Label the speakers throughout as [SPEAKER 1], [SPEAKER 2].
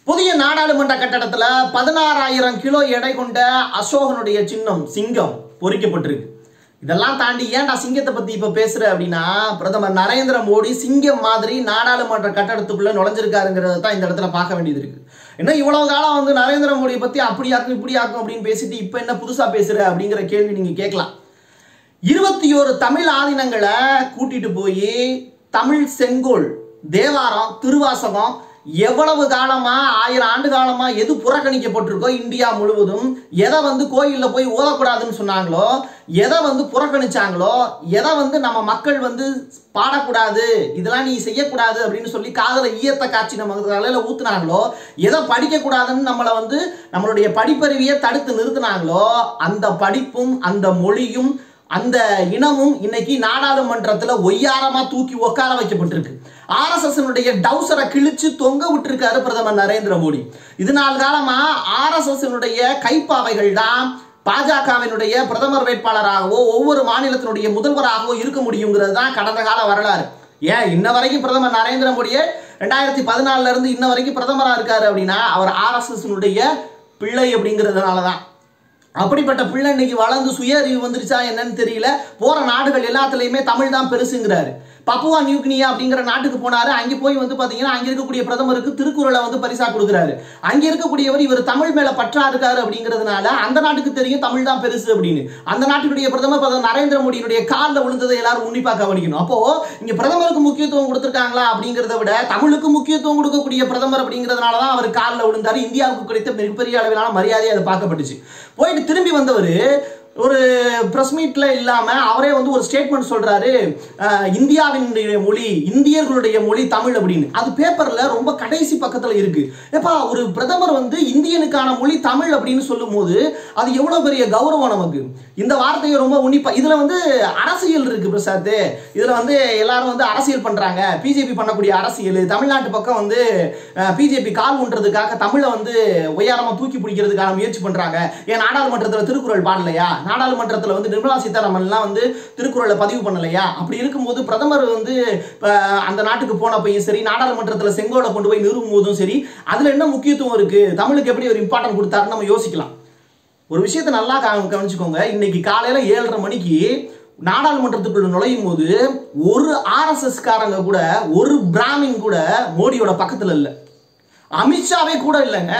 [SPEAKER 1] புதிய நாடாளுமன்ற கட்டடத்துல பதினாறாயிரம் கிலோ எடை கொண்ட அசோகனுடைய சின்னம் சிங்கம் பொறிக்கப்பட்டிருக்கு இதெல்லாம் தாண்டி ஏன்டா சிங்கத்தை பத்தி இப்ப பேசுற அப்படின்னா பிரதமர் நரேந்திர மோடி சிங்கம் மாதிரி நாடாளுமன்ற கட்டடத்துக்குள்ள நுழைஞ்சிருக்காருங்கிறத தான் இந்த இடத்துல பார்க்க வேண்டியது இருக்கு என்ன இவ்வளவு காலம் வந்து நரேந்திர மோடியை பத்தி அப்படி ஆக்கும் இப்படி ஆக்கும் அப்படின்னு பேசிட்டு இப்ப என்ன புதுசா பேசுற அப்படிங்கிற கேள்வி நீங்க கேட்கலாம் இருபத்தி ஒரு தமிழ் ஆதீனங்களை கூட்டிட்டு போய் தமிழ் செங்கோல் தேவாரம் திருவாசகம் எவ்வளவு காலமா ஆயிரம் ஆண்டு காலமா எது புறக்கணிக்கப்பட்டிருக்கோ இந்தியா முழுவதும் எதை வந்து கோயில்ல போய் ஓதக்கூடாதுன்னு சொன்னாங்களோ எதை வந்து புறக்கணிச்சாங்களோ எதை வந்து நம்ம மக்கள் வந்து பாடக்கூடாது இதெல்லாம் நீ செய்யக்கூடாது அப்படின்னு சொல்லி காதல ஈயத்த காட்சி நம்ம தலையில ஊத்துனாங்களோ எதை படிக்கக்கூடாதுன்னு நம்மளை வந்து நம்மளுடைய படிப்பறிவியை தடுத்து நிறுத்தினாங்களோ அந்த படிப்பும் அந்த மொழியும் அந்த இனமும் இன்னைக்கு நாடாளுமன்றத்துல ஒய்யாரமா தூக்கி உட்கார வைக்கப்பட்டிருக்கு ஆர்எஸ்எஸ் டவுசரை கிழிச்சு தொங்க விட்டுருக்காரு பிரதமர் நரேந்திர மோடி இது நாள் காலமா ஆர்எஸ்எஸ் கைப்பாவைகள் தான் பாஜகவினுடைய பிரதமர் வேட்பாளராகவோ ஒவ்வொரு மாநிலத்தினுடைய முதல்வராகவோ இருக்க முடியுங்கிறது தான் கடந்த கால வரலாறு ஏன் இன்ன வரைக்கும் பிரதமர் நரேந்திர மோடியே ரெண்டாயிரத்தி பதினாலுல இருந்து இன்ன வரைக்கும் பிரதமரா இருக்காரு அப்படின்னா அவர் ஆர்எஸ்எஸ் பிள்ளை அப்படிங்கிறதுனால தான் அப்படிப்பட்ட பிள்ளை இன்னைக்கு வளர்ந்து சுய அறிவு வந்துருச்சா என்னன்னு தெரியல போற நாடுகள் எல்லாத்துலயுமே தமிழ் தான் பெருசுங்கிறாரு பப்புவா நியூக்னியா அப்படிங்கிற நாட்டுக்கு போனாரு அங்க போய் வந்து பாத்தீங்கன்னா அங்க இருக்கக்கூடிய பிரதமருக்கு திருக்குறளை வந்து பரிசா கொடுக்குறாரு அங்க இருக்கக்கூடியவர் இவர் தமிழ் மேல பற்றா இருக்காரு அப்படிங்கிறதுனால அந்த நாட்டுக்கு தெரியும் தமிழ் தான் பெருசு அப்படின்னு அந்த நாட்டுடைய பிரதமர் பிரதமர் நரேந்திர மோடியினுடைய காலில் விழுந்ததை எல்லாரும் உன்னிப்பா கவனிக்கணும் அப்போ இங்க பிரதமருக்கு முக்கியத்துவம் கொடுத்திருக்காங்களா அப்படிங்கிறத விட தமிழுக்கு முக்கியத்துவம் கொடுக்கக்கூடிய பிரதமர் அப்படிங்கிறதுனால தான் அவர் காலில் விழுந்தாரு இந்தியாவுக்கு கிடைத்த மிகப்பெரிய அளவிலான மரியாதை அது பார்க்கப்பட்டுச்சு போயிட்டு திரும்பி வந்தவர் ஒரு பிரஸ் மீட்ல இல்லாம அவரே வந்து ஒரு ஸ்டேட்மெண்ட் சொல்றாரு அஹ், இந்தியாவினுடைய மொழி இந்தியர்களுடைய மொழி தமிழ் அப்படின்னு அது பேப்பர்ல ரொம்ப கடைசி பக்கத்துல இருக்கு ஏப்பா ஒரு பிரதமர் வந்து இந்தியனுக்கான மொழி தமிழ் அப்படின்னு சொல்லும் போது அது எவ்வளவு பெரிய கௌரவம் நமக்கு இந்த வார்த்தையை ரொம்ப உன்னிப்பா இதுல வந்து அரசியல் இருக்கு பிரசாத் இதுல வந்து எல்லாரும் வந்து அரசியல் பண்றாங்க பிஜேபி பண்ணக்கூடிய அரசியல் தமிழ்நாட்டு பக்கம் வந்து பிஜேபி கால் ஊன்றதுக்காக தமிழை வந்து உயரமா தூக்கி பிடிக்கிறதுக்கான முயற்சி பண்றாங்க ஏன் நாடாளுமன்றத்துல திருக்குறள் பாடலையா நாடாளுமன்றத்துல வந்து நிர்மலா சீதாராமன்லாம் வந்து திருக்குறளை பதிவு பண்ணலையா அப்படி இருக்கும்போது பிரதமர் வந்து இப்ப, அந்த நாட்டுக்கு போனப்பையும் சரி நாடாளுமன்றத்துல செங்கோலை கொண்டு போய் நிறுவும் போதும் சரி அதுல என்ன முக்கியத்துவம் இருக்கு தமிழுக்கு எப்படி ஒரு இம்பார்ட்டன்ட் கொடுத்தாருன்னு நம்ம யோசிக்கலாம் ஒரு விஷயத்தை நல்லா கவ- கவனிச்சுக்கோங்க இன்னைக்கு காலையில ஏழரை மணிக்கு நாடாளுமன்றத்துக்குள்ள நுழையும் போது ஒரு ஆர்எஸ்எஸ் காரங்க கூட ஒரு பிராமின் கூட மோடியோட பக்கத்துல இல்ல அமித்ஷாவே கூட இல்லைங்க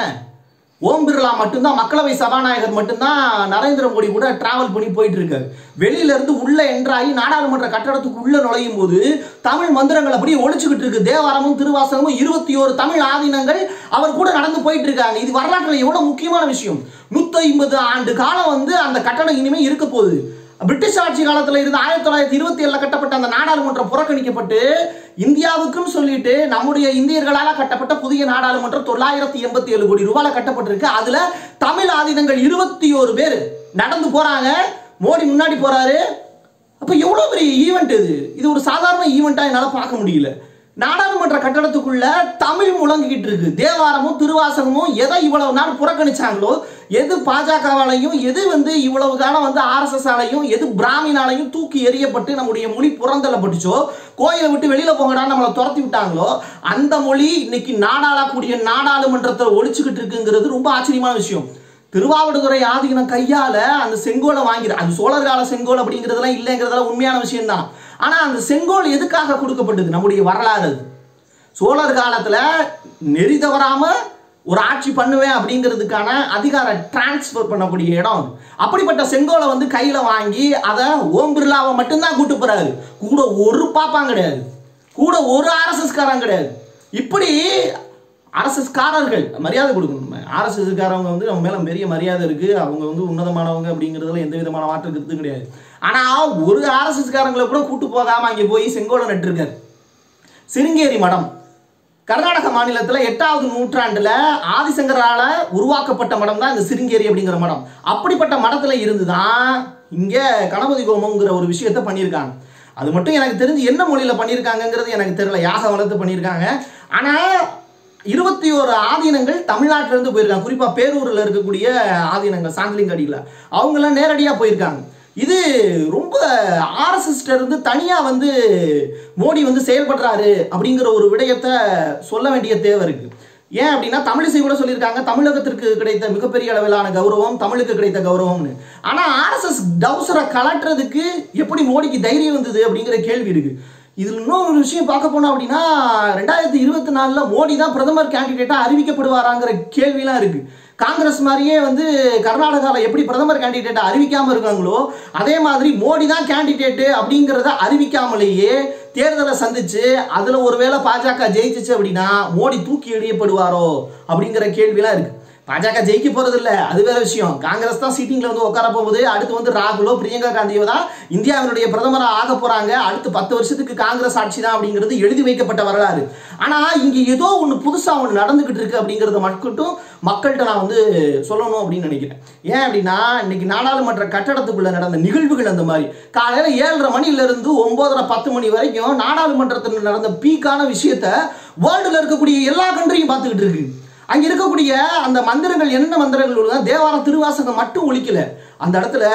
[SPEAKER 1] ஓம் பிர்லா மட்டும்தான் மக்களவை சபாநாயகர் மட்டும்தான் நரேந்திர மோடி கூட டிராவல் பண்ணி போயிட்டு இருக்காரு வெளியில இருந்து உள்ள என்ட்ராகி நாடாளுமன்ற கட்டடத்துக்கு உள்ள நுழையும் போது தமிழ் மந்திரங்கள் அப்படியே ஒழிச்சுக்கிட்டு இருக்கு தேவாரமும் திருவாசகமும் இருபத்தி ஒரு தமிழ் ஆதீனங்கள் அவர் கூட நடந்து போயிட்டு இருக்காங்க இது வரலாற்றுல எவ்வளவு முக்கியமான விஷயம் நூத்தி ஐம்பது ஆண்டு காலம் வந்து அந்த கட்டடம் இனிமே இருக்க போகுது பிரிட்டிஷ் ஆட்சி காலத்துல இருந்து ஆயிரத்தி தொள்ளாயிரத்தி இருபத்தி ஏழுல கட்டப்பட்ட அந்த நாடாளுமன்றம் புறக்கணிக்கப்பட்டு இந்தியாவுக்குன்னு சொல்லிட்டு நம்முடைய இந்தியர்களால கட்டப்பட்ட புதிய நாடாளுமன்றம் தொள்ளாயிரத்தி எண்பத்தி ஏழு கோடி ரூபாயில கட்டப்பட்டிருக்கு அதுல தமிழ் ஆதீனங்கள் இருபத்தி ஒரு பேர் நடந்து போறாங்க மோடி முன்னாடி போறாரு அப்ப எவ்வளவு பெரிய ஈவெண்ட் இது இது ஒரு சாதாரண ஈவெண்டா என்னால பார்க்க முடியல நாடாளுமன்ற கட்டடத்துக்குள்ள தமிழ் முழங்கிக்கிட்டு இருக்கு தேவாரமும் திருவாசகமும் எதை இவ்வளவு நாள் புறக்கணிச்சாங்களோ எது பாஜகவாலையும் எது வந்து இவ்வளவு காலம் வந்து ஆர்எஸ்எஸ் ஆலையும் எது பிராமினாலையும் தூக்கி எறியப்பட்டு நம்முடைய மொழி புறந்தள்ளப்பட்டுச்சோ கோயிலை விட்டு வெளியில போங்கடா நம்மளை துரத்தி விட்டாங்களோ அந்த மொழி இன்னைக்கு நாடாளக்கூடிய நாடாளுமன்றத்தில் ஒழிச்சுக்கிட்டு இருக்குங்கிறது ரொம்ப ஆச்சரியமான விஷயம் திருவாவடுதுறை ஆதீனம் கையால அந்த செங்கோலை வாங்கிடு அது சோழர் கால செங்கோல் அப்படிங்கிறதெல்லாம் இல்லைங்கிறதெல்லாம் உண்மையான விஷயம் தான் ஆனா அந்த செங்கோல் எதுக்காக கொடுக்கப்பட்டது நம்முடைய வரலாறு அது சோழர் காலத்துல நெறி தவறாம ஒரு ஆட்சி பண்ணுவேன் அப்படிங்கிறதுக்கான அதிகார டிரான்ஸ்ஃபர் பண்ணக்கூடிய இடம் அது. அப்படிப்பட்ட செங்கோலை வந்து கையில வாங்கி அதை ஓம் பிர்லாவை மட்டும்தான் கூட்டு போறாரு கூட ஒரு பாப்பான் கிடையாது கூட ஒரு ஆர்எஸ்எஸ் காரன் கிடையாது இப்படி ஆர்எஸ்எஸ் காரர்கள் மரியாதை கொடுக்கணும் ஆர்எஸ்எஸ் காரவங்க வந்து அவங்க மேல பெரிய மரியாதை இருக்கு அவங்க வந்து உன்னதமானவங்க அப்படிங்கிறதுல எந்த விதமான மாற்று கருத்து கிடையாது ஆனா ஒரு ஆர்எஸ்எஸ் காரங்களை கூட கூட்டு போகாம அங்கே போய் செங்கோலை நட்டிருக்காரு சிருங்கேரி மடம் கர்நாடக மாநிலத்துல எட்டாவது நூற்றாண்டுல ஆதிசங்கரால உருவாக்கப்பட்ட மடம் தான் இந்த சிருங்கேரி அப்படிங்கிற மடம் அப்படிப்பட்ட மடத்துல இருந்துதான் இங்க கணபதி கோமம்ங்கிற ஒரு விஷயத்த பண்ணியிருக்காங்க அது மட்டும் எனக்கு தெரிஞ்சு என்ன மொழியில பண்ணியிருக்காங்கங்கிறது எனக்கு தெரியல யாக வளர்த்து பண்ணியிருக்காங்க ஆனா இருபத்தி ஒரு ஆதீனங்கள் தமிழ்நாட்டில இருந்து போயிருக்காங்க குறிப்பா பேரூர்ல இருக்கக்கூடிய ஆதீனங்கள் சாந்தலிங்கடியில் அவங்கெல்லாம் நேரடியா போயிருக்காங்க இது ரொம்ப ஆர்எஸ்எஸ்ல இருந்து தனியா வந்து மோடி வந்து செயல்படுறாரு அப்படிங்கிற ஒரு விடயத்தை சொல்ல வேண்டிய தேவை இருக்கு ஏன் அப்படின்னா தமிழிசை கூட சொல்லியிருக்காங்க தமிழகத்திற்கு கிடைத்த மிகப்பெரிய அளவிலான கௌரவம் தமிழுக்கு கிடைத்த கௌரவம்னு ஆனா ஆர்எஸ்எஸ் டவுசரை கலட்டுறதுக்கு எப்படி மோடிக்கு தைரியம் வந்தது அப்படிங்கிற கேள்வி இருக்கு இதுல இன்னும் ஒரு விஷயம் பார்க்க போனோம் அப்படின்னா ரெண்டாயிரத்தி இருபத்தி நாலுல மோடி தான் பிரதமர் கேண்டிடேட்டா அறிவிக்கப்படுவாராங்கிற கேள்விலாம் இருக்கு காங்கிரஸ் மாதிரியே வந்து கர்நாடகாவில் எப்படி பிரதமர் கேண்டிடேட்டை அறிவிக்காம இருக்காங்களோ அதே மாதிரி மோடி தான் கேண்டிடேட்டு அப்படிங்கிறத அறிவிக்காமலேயே தேர்தலை சந்திச்சு அதுல ஒருவேளை பாஜக ஜெயிச்சிச்சு அப்படின்னா மோடி தூக்கி எறியப்படுவாரோ அப்படிங்கிற கேள்விலாம் இருக்கு பாஜக ஜெயிக்க போறது இல்ல அது வேற விஷயம் காங்கிரஸ் தான் சீட்டிங்ல வந்து உட்கார போகுது அடுத்து வந்து ராகுலோ பிரியங்கா காந்தியோ தான் இந்தியாவினுடைய பிரதமரா ஆக போறாங்க அடுத்து பத்து வருஷத்துக்கு காங்கிரஸ் ஆட்சி தான் அப்படிங்கிறது எழுதி வைக்கப்பட்ட வரலாறு ஆனா இங்க ஏதோ ஒண்ணு புதுசா ஒண்ணு நடந்துகிட்டு இருக்கு அப்படிங்கறத மட்டும் மக்கள்கிட்ட நான் வந்து சொல்லணும் அப்படின்னு நினைக்கிறேன் ஏன் அப்படின்னா இன்னைக்கு நாடாளுமன்ற கட்டடத்துக்குள்ள நடந்த நிகழ்வுகள் அந்த மாதிரி காலையில ஏழரை மணில இருந்து ஒன்பதரை பத்து மணி வரைக்கும் நாடாளுமன்றத்தில் நடந்த பீக்கான விஷயத்த வேர்ல்டுல இருக்கக்கூடிய எல்லா கண்ட்ரியும் பார்த்துக்கிட்டு இருக்கு அங்க இருக்கக்கூடிய அந்த மந்திரங்கள் என்ன மந்திரங்கள் உள்ளதா தேவாரம் திருவாசகம் மட்டும் ஒழிக்கல அந்த இடத்துல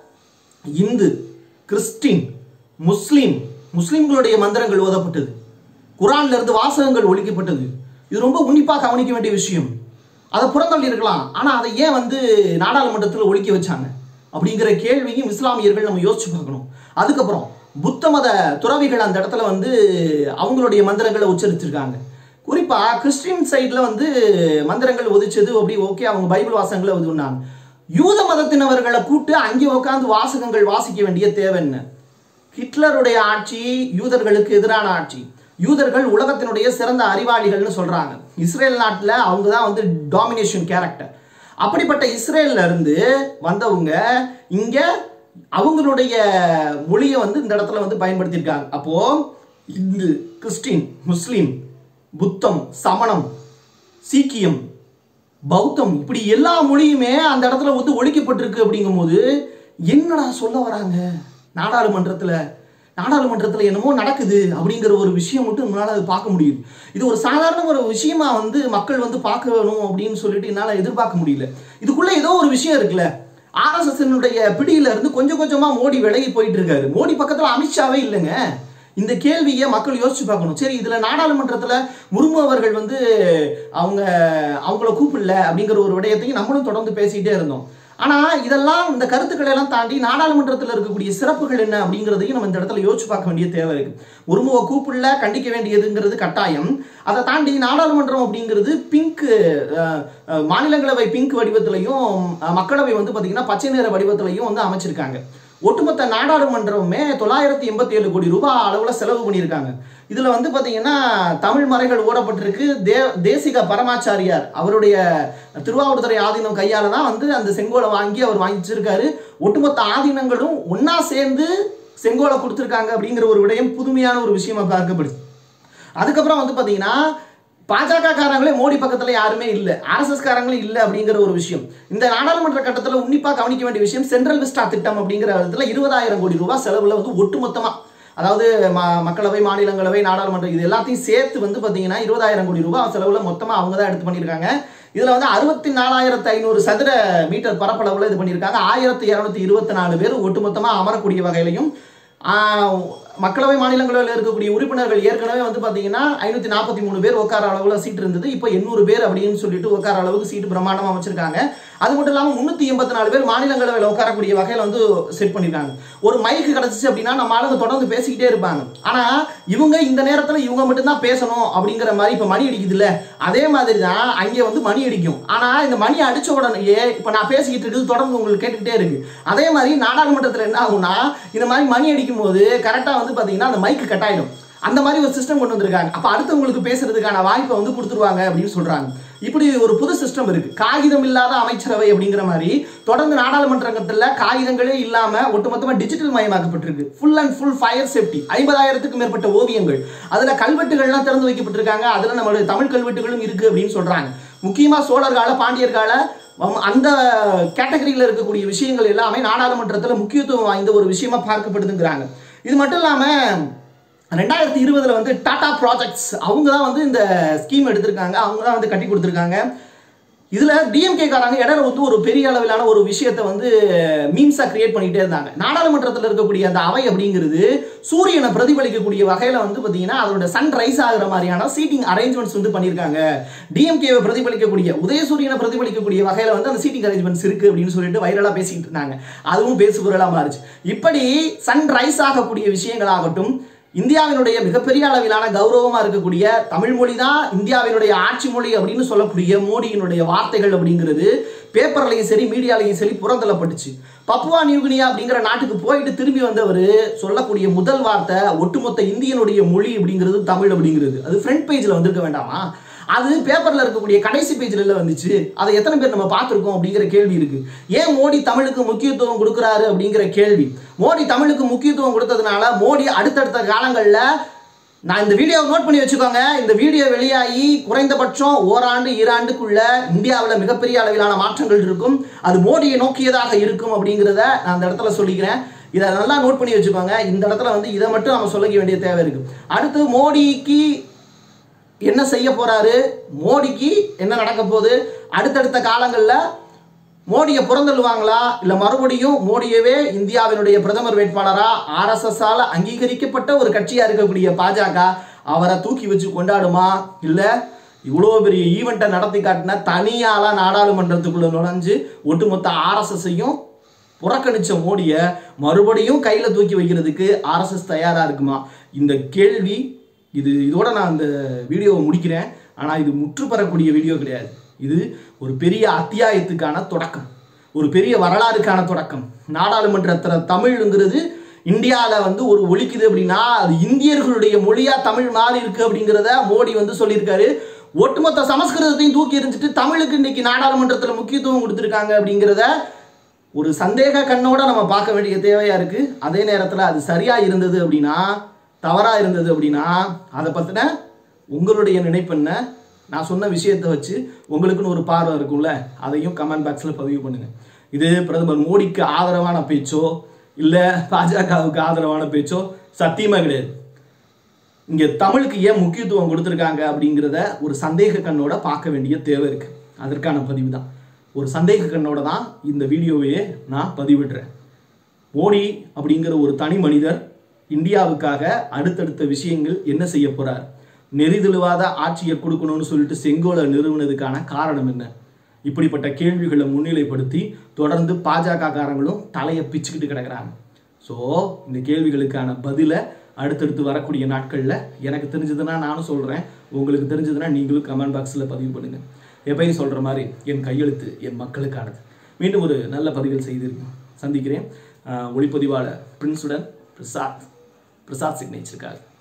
[SPEAKER 1] இந்து கிறிஸ்டின் முஸ்லீம் முஸ்லிம்களுடைய மந்திரங்கள் ஓதப்பட்டது குரான்ல இருந்து வாசகங்கள் ஒழிக்கப்பட்டது இது ரொம்ப உன்னிப்பாக கவனிக்க வேண்டிய விஷயம் அதை புறந்தள்ளி இருக்கலாம் ஆனா அதை ஏன் வந்து நாடாளுமன்றத்தில் ஒழிக்க வச்சாங்க அப்படிங்கிற கேள்வியும் இஸ்லாமியர்கள் நம்ம யோசிச்சு பார்க்கணும் அதுக்கப்புறம் புத்த மத துறவிகள் அந்த இடத்துல வந்து அவங்களுடைய மந்திரங்களை உச்சரிச்சிருக்காங்க குறிப்பா கிறிஸ்டின் சைடுல வந்து மந்திரங்கள் ஒதிச்சது அப்படி ஓகே அவங்க பைபிள் வாசகங்களை ஒதுனாங்க யூத மதத்தினவர்களை கூட்டு அங்கே உட்காந்து வாசகங்கள் வாசிக்க வேண்டிய தேவை என்ன ஹிட்லருடைய ஆட்சி யூதர்களுக்கு எதிரான ஆட்சி யூதர்கள் உலகத்தினுடைய சிறந்த அறிவாளிகள்னு சொல்றாங்க இஸ்ரேல் நாட்டில் அவங்க தான் வந்து டாமினேஷன் கேரக்டர் அப்படிப்பட்ட இஸ்ரேல்ல இருந்து வந்தவங்க இங்க அவங்களுடைய மொழியை வந்து இந்த இடத்துல வந்து பயன்படுத்தியிருக்காங்க அப்போ இந்து கிறிஸ்டின் முஸ்லீம் புத்தம் சமணம் சீக்கியம் பௌத்தம் இப்படி எல்லா மொழியுமே அந்த இடத்துல வந்து ஒழிக்கப்பட்டிருக்கு அப்படிங்கும்போது என்னடா சொல்ல வராங்க நாடாளுமன்றத்தில் நாடாளுமன்றத்தில் என்னமோ நடக்குது அப்படிங்கிற ஒரு விஷயம் மட்டும் நம்மளால அது பார்க்க முடியுது இது ஒரு சாதாரண ஒரு விஷயமா வந்து மக்கள் வந்து பார்க்கணும் அப்படின்னு சொல்லிட்டு என்னால் எதிர்பார்க்க முடியல இதுக்குள்ள ஏதோ ஒரு விஷயம் இருக்குல்ல ஆர்எஸ்எஸ்னுடைய பிடியில இருந்து கொஞ்சம் கொஞ்சமா மோடி விலகி போயிட்டு இருக்காரு மோடி பக்கத்துல அமித்ஷாவே இல்லைங்க இந்த கேள்வியை மக்கள் யோசிச்சு பார்க்கணும் சரி இதுல நாடாளுமன்றத்துல முர்மு அவர்கள் வந்து அவங்க அவங்கள கூப்பிடல அப்படிங்கிற ஒரு விடயத்தையும் நம்மளும் தொடர்ந்து பேசிக்கிட்டே இருந்தோம் ஆனா இதெல்லாம் இந்த கருத்துக்களை எல்லாம் தாண்டி நாடாளுமன்றத்தில் இருக்கக்கூடிய சிறப்புகள் என்ன அப்படிங்கிறதையும் நம்ம இந்த இடத்துல யோசிச்சு பார்க்க வேண்டிய தேவை இருக்கு முர்முவை கூப்பிடல கண்டிக்க வேண்டியதுங்கிறது கட்டாயம் அதை தாண்டி நாடாளுமன்றம் அப்படிங்கிறது பிங்க் மாநிலங்களவை பிங்க் வடிவத்திலையும் அஹ், மக்களவை வந்து பார்த்தீங்கன்னா பச்சை நிற வடிவத்திலையும் வந்து அமைச்சிருக்காங்க ஒட்டுமொத்த நாடாளுமன்றமுமே தொள்ளாயிரத்தி எண்பத்தி ஏழு கோடி ரூபாய் அளவில் செலவு பண்ணியிருக்காங்க இதில் வந்து பார்த்தீங்கன்னா தமிழ் மறைகள் ஓடப்பட்டிருக்கு தே தேசிக பரமாச்சாரியார் அவருடைய திருவாவூர்துறை ஆதீனம் கையால தான் வந்து அந்த செங்கோலை வாங்கி அவர் வாங்கிச்சிருக்காரு ஒட்டுமொத்த ஆதீனங்களும் ஒண்ணா சேர்ந்து செங்கோலை கொடுத்துருக்காங்க அப்படிங்கிற ஒரு விடயம் புதுமையான ஒரு விஷயமா பார்க்கப்படுது அதுக்கப்புறம் வந்து பார்த்தீங்கன்னா பாஜக காரங்களே மோடி பக்கத்துல யாருமே இல்லை ஆர்எஸ்எஸ் காரங்களும் இல்லை அப்படிங்கிற ஒரு விஷயம் இந்த நாடாளுமன்ற கட்டத்தில் உன்னிப்பா கவனிக்க வேண்டிய விஷயம் சென்ட்ரல் விஸ்டா திட்டம் அப்படிங்கிற விதத்துல இருபதாயிரம் கோடி ரூபாய் செலவுல வந்து ஒட்டுமொத்தமா அதாவது ம- மக்களவை மாநிலங்களவை நாடாளுமன்றம் இது எல்லாத்தையும் சேர்த்து வந்து பார்த்தீங்கன்னா இருபதாயிரம் கோடி ரூபாய் செலவுல மொத்தமா அவங்க தான் எடுத்து பண்ணியிருக்காங்க இதுல வந்து அறுபத்தி நாலாயிரத்து ஐநூறு சதுர மீட்டர் பரப்பளவுல இது பண்ணியிருக்காங்க ஆயிரத்தி இரநூத்தி இருபத்தி நாலு பேர் ஒட்டுமொத்தமா அமரக்கூடிய வகையிலையும் ஆஹ், மக்களவை மாநிலங்களில் இருக்கக்கூடிய உறுப்பினர்கள் ஏற்கனவே வந்து பார்த்தீங்கன்னா ஐநூற்றி நாற்பத்தி மூணு பேர் உட்கார அளவில் சீட் இருந்தது இப்போ எண்ணூறு பேர் அப்படின்னு சொல்லிட்டு உட்கார அளவுக்கு சீட்டு பிரம்மாண்டமாக அமைச்சிருக்காங்க அது மட்டும் இல்லாமல் முந்நூற்றி எண்பத்தி நாலு பேர் மாநிலங்களவையில் உட்காரக்கூடிய வகையில் வந்து செட் பண்ணியிருக்காங்க ஒரு மைக்கு கிடச்சிச்சு அப்படின்னா நம்ம ஆளுங்க தொடர்ந்து பேசிக்கிட்டே இருப்பாங்க ஆனால் இவங்க இந்த நேரத்தில் இவங்க மட்டும்தான் பேசணும் அப்படிங்கிற மாதிரி இப்போ மணி அடிக்குது இல்ல அதே மாதிரி தான் அங்கே வந்து மணி அடிக்கும் ஆனால் இந்த மணி அடிச்ச உடனேயே இப்போ நான் பேசிக்கிட்டு இருக்குது தொடர்ந்து உங்களுக்கு கேட்டுக்கிட்டே இருக்கு அதே மாதிரி நாடாளுமன்றத்தில் என்ன ஆகும்னா இந்த மாதிரி மணி அடிக்கும் போது கரெக்டாக வந்து பார்த்தீங்கன்னா அந்த மைக்கு கட் ஆயிடும் அந்த மாதிரி ஒரு சிஸ்டம் கொண்டு வந்திருக்காங்க அப்போ அடுத்தவங்களுக்கு பேசுறதுக்கான வாய்ப்பை வந்து கொடுத்துருவாங்க அப்படின்னு சொல்றாங்க இப்படி ஒரு புது சிஸ்டம் இருக்கு காகிதம் இல்லாத அமைச்சரவை அப்படிங்கிற மாதிரி தொடர்ந்து நாடாளுமன்றத்தில் காகிதங்களே இல்லாம ஒட்டுமொத்தமா டிஜிட்டல் மயமாக்கப்பட்டிருக்கு full and full fire safety ஐம்பதாயிரத்துக்கும் மேற்பட்ட ஓவியங்கள் அதுல கல்வெட்டுகள்லாம் திறந்து வைக்கப்பட்டிருக்காங்க அதுல நம்மளுடைய தமிழ் கல்வெட்டுகளும் இருக்கு அப்படின்னு சொல்றாங்க முக்கியமா சோழர் கால பாண்டியர் கால வம்- அந்த கேட்டகரியில் இருக்கக்கூடிய விஷயங்கள் எல்லாமே நாடாளுமன்றத்தில் முக்கியத்துவம் வாய்ந்த ஒரு விஷயமா பார்க்கப்படுதுங்கிறாங்க இது மட்டும் இல்லாம ரெண்டாயிரத்தி இருபதுல வந்து டாடா ப்ராஜெக்ட்ஸ் அவங்க தான் வந்து இந்த ஸ்கீம் எடுத்திருக்காங்க அவங்க தான் வந்து கட்டி கொடுத்துருக்காங்க இதுல டிஎம்கே காரங்க இடையில வந்து ஒரு பெரிய அளவிலான ஒரு விஷயத்தை வந்து மீம்ஸா கிரியேட் பண்ணிட்டே இருந்தாங்க நாடாளுமன்றத்தில் இருக்கக்கூடிய அந்த அவை அப்படிங்கிறது சூரியனை பிரதிபலிக்கக்கூடிய வகையில வந்து பாத்தீங்கன்னா அதோட சன் ரைஸ் ஆகுற மாதிரியான சீட்டிங் அரேஞ்ச்மெண்ட்ஸ் வந்து பண்ணியிருக்காங்க டிஎம்கேவை பிரதிபலிக்கக்கூடிய உதயசூரியனை பிரதிபலிக்கக்கூடிய வகையில வந்து அந்த சீட்டிங் அரேஞ்ச்மெண்ட்ஸ் இருக்கு அப்படின்னு சொல்லிட்டு வைரலா பேசிட்டு இருந்தாங்க அதுவும் பேசு பொருளா மாறுச்சு இப்படி சன் ரைஸ் ஆகக்கூடிய விஷயங்களாகட்டும் இந்தியாவினுடைய மிகப்பெரிய அளவிலான கௌரவமா இருக்கக்கூடிய தமிழ் மொழி தான் இந்தியாவினுடைய ஆட்சி மொழி அப்படின்னு சொல்லக்கூடிய மோடியினுடைய வார்த்தைகள் அப்படிங்கிறது பேப்பர்லையும் சரி மீடியாலையும் சரி புறந்தள்ளப்பட்டுச்சு பப்புவா நியூகினியா அப்படிங்கிற நாட்டுக்கு போயிட்டு திரும்பி வந்தவர் சொல்லக்கூடிய முதல் வார்த்தை ஒட்டுமொத்த இந்தியனுடைய மொழி அப்படிங்கிறது தமிழ் அப்படிங்கிறது அது ஃப்ரண்ட் பேஜில் வந்திருக்க வேண்டாமா அது பேப்பர்ல இருக்கக்கூடிய கடைசி பேஜ்ல வந்துச்சு அதை எத்தனை பேர் நம்ம பார்த்துருக்கோம் அப்படிங்கிற கேள்வி இருக்கு ஏன் மோடி தமிழுக்கு முக்கியத்துவம் கொடுக்குறாரு அப்படிங்கிற கேள்வி மோடி தமிழுக்கு முக்கியத்துவம் கொடுத்ததுனால மோடி அடுத்தடுத்த காலங்களில் நான் இந்த வீடியோவை நோட் பண்ணி வச்சுக்கோங்க இந்த வீடியோ வெளியாகி குறைந்தபட்சம் ஓராண்டு ஈராண்டுக்குள்ள இந்தியாவில் மிகப்பெரிய அளவிலான மாற்றங்கள் இருக்கும் அது மோடியை நோக்கியதாக இருக்கும் அப்படிங்கிறத நான் அந்த இடத்துல சொல்லிக்கிறேன் இதை நல்லா நோட் பண்ணி வச்சுக்கோங்க இந்த இடத்துல வந்து இதை மட்டும் நம்ம சொல்லிக்க வேண்டிய தேவை இருக்கு அடுத்து மோடிக்கு என்ன செய்ய போறாரு மோடிக்கு என்ன நடக்க போகுது அடுத்தடுத்த காலங்களில் மோடியை புறந்தள்ளுவாங்களா இல்லை மறுபடியும் மோடியவே இந்தியாவினுடைய பிரதமர் வேட்பாளரா ஆர்எஸ்எஸ்ஸால் அங்கீகரிக்கப்பட்ட ஒரு கட்சியாக இருக்கக்கூடிய பாஜக அவரை தூக்கி வச்சு கொண்டாடுமா இல்லை இவ்வளோ பெரிய ஈவெண்ட்டை நடத்தி காட்டின தனியால நாடாளுமன்றத்துக்குள்ள நுழைஞ்சு ஒட்டுமொத்த ஆர்எஸ்எஸ்ஸையும் புறக்கணிச்ச மோடியை மறுபடியும் கையில் தூக்கி வைக்கிறதுக்கு ஆர்எஸ்எஸ் தயாராக இருக்குமா இந்த கேள்வி இது இதோட நான் இந்த வீடியோவை முடிக்கிறேன் ஆனால் இது முற்று பெறக்கூடிய வீடியோ கிடையாது இது ஒரு பெரிய அத்தியாயத்துக்கான தொடக்கம் ஒரு பெரிய வரலாறுக்கான தொடக்கம் நாடாளுமன்றத்தில் தமிழ்ங்கிறது இந்தியாவில் வந்து ஒரு ஒழிக்குது அப்படின்னா அது இந்தியர்களுடைய மொழியா தமிழ் மாறி இருக்கு அப்படிங்கிறத மோடி வந்து சொல்லியிருக்காரு ஒட்டுமொத்த சமஸ்கிருதத்தையும் தூக்கி எறிஞ்சிட்டு தமிழுக்கு இன்னைக்கு நாடாளுமன்றத்தில் முக்கியத்துவம் கொடுத்துருக்காங்க அப்படிங்கிறத ஒரு சந்தேக கண்ணோட நம்ம பார்க்க வேண்டிய தேவையா இருக்கு அதே நேரத்தில் அது சரியா இருந்தது அப்படின்னா தவறா இருந்தது அப்படின்னா அதை பத்தின உங்களுடைய நினைப்பு என்ன நான் சொன்ன விஷயத்தை வச்சு உங்களுக்குன்னு ஒரு பார்வை இருக்கும்ல அதையும் கமெண்ட் பாக்ஸில் பதிவு பண்ணுங்க இது பிரதமர் மோடிக்கு ஆதரவான பேச்சோ இல்லை பாஜகவுக்கு ஆதரவான பேச்சோ சத்தியமா கிடையாது இங்கே தமிழுக்கு ஏன் முக்கியத்துவம் கொடுத்துருக்காங்க அப்படிங்கிறத ஒரு சந்தேக கண்ணோட பார்க்க வேண்டிய தேவை இருக்கு அதற்கான பதிவு தான் ஒரு சந்தேக கண்ணோட தான் இந்த வீடியோவையே நான் பதிவிடுறேன் மோடி அப்படிங்கிற ஒரு தனி மனிதர் இந்தியாவுக்காக அடுத்தடுத்த விஷயங்கள் என்ன செய்ய போறார் நெறிதழுவாத ஆட்சியை கொடுக்கணும்னு சொல்லிட்டு செங்கோலை நிறுவனதுக்கான காரணம் என்ன இப்படிப்பட்ட கேள்விகளை முன்னிலைப்படுத்தி தொடர்ந்து பாஜக காரங்களும் தலையை பிச்சுக்கிட்டு கிடக்குறாங்க ஸோ இந்த கேள்விகளுக்கான பதிலை அடுத்தடுத்து வரக்கூடிய நாட்களில் எனக்கு தெரிஞ்சதுன்னா நானும் சொல்கிறேன் உங்களுக்கு தெரிஞ்சதுன்னா நீங்களும் கமெண்ட் பாக்ஸில் பதிவு பண்ணுங்கள் எப்பயும் சொல்கிற மாதிரி என் கையெழுத்து என் மக்களுக்கானது மீண்டும் ஒரு நல்ல பதிவில் செய்திருக்கேன் சந்திக்கிறேன் ஆஹ் ஒளிப்பதிவாளர் பிரின்ஸுடன் பிரசாத் பிரசாத் சிக்னேச்சருக்காக